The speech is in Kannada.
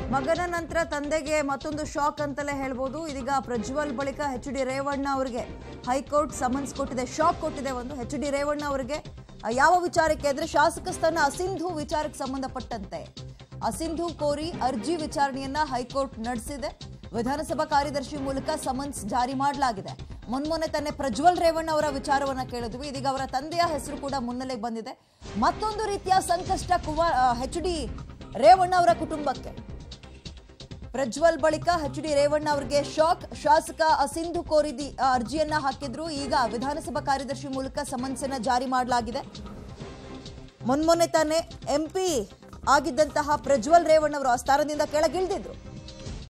ಮಗನ ನಂತರ ತಂದೆಗೆ ಮತ್ತೊಂದು ಶಾಕ್ ಅಂತಲೇ ಹೇಳ್ಬೋದು ಇದೀಗ ಪ್ರಜ್ವಲ್ ಬಳಿಕ ಎಚ್ ಡಿ ರೇವಣ್ಣ ಅವರಿಗೆ ಹೈಕೋರ್ಟ್ ಸಮನ್ಸ್ ಕೊಟ್ಟಿದೆ ಶಾಕ್ ಕೊಟ್ಟಿದೆ ಒಂದು ಎಚ್ ಡಿ ರೇವಣ್ಣ ಅವರಿಗೆ ಆ, ಯಾವ ವಿಚಾರಕ್ಕೆ ಅಂದ್ರೆ ಶಾಸಕ ಸ್ಥಾನ ಅಸಿಂಧು ವಿಚಾರಕ್ಕೆ ಸಂಬಂಧಪಟ್ಟಂತೆ ಅಸಿಂಧು ಕೋರಿ ಅರ್ಜಿ ವಿಚಾರಣೆಯನ್ನ ಹೈಕೋರ್ಟ್ ನಡೆಸಿದೆ ವಿಧಾನಸಭಾ ಕಾರ್ಯದರ್ಶಿ ಮೂಲಕ ಸಮನ್ಸ್ ಜಾರಿ ಮಾಡಲಾಗಿದೆ ಮೊನ್ಮೊನ್ನೆ ತಾನೇ ಪ್ರಜ್ವಲ್ ರೇವಣ್ಣ ಅವರ ವಿಚಾರವನ್ನ ಕೇಳಿದ್ವಿ ಇದೀಗ ಅವರ ತಂದೆಯ ಹೆಸರು ಕೂಡ ಮುನ್ನೆಲೆಗೆ ಬಂದಿದೆ ಮತ್ತೊಂದು ರೀತಿಯ ಸಂಕಷ್ಟ ಕುಮಾರ್ ಎಚ್ ಡಿ ರೇವಣ್ಣ ಅವರ ಕುಟುಂಬಕ್ಕೆ ಪ್ರಜ್ವಲ್ ಬಳಿಕ ಎಚ್ ಡಿ ರೇವಣ್ಣ ಅವರಿಗೆ ಶಾಕ್ ಶಾಸಕ ಅಸಿಂಧು ಕೋರಿದಿ ಆ, ಅರ್ಜಿಯನ್ನ ಹಾಕಿದ್ರು ಈಗ ವಿಧಾನಸಭಾ ಕಾರ್ಯದರ್ಶಿ ಮೂಲಕ ಸಮನ್ಸನ್ನ ಜಾರಿ ಮಾಡಲಾಗಿದೆ ಮೊನ್ಮೊನ್ನೆ ತಾನೇ ಎಂಪಿ ಆಗಿದ್ದಂತಹ ಪ್ರಜ್ವಲ್ ರೇವಣ್ಣ ಅವರು ಆ ಸ್ಥಾನದಿಂದ ಕೆಳಗಿಳಿದಿದ್ರು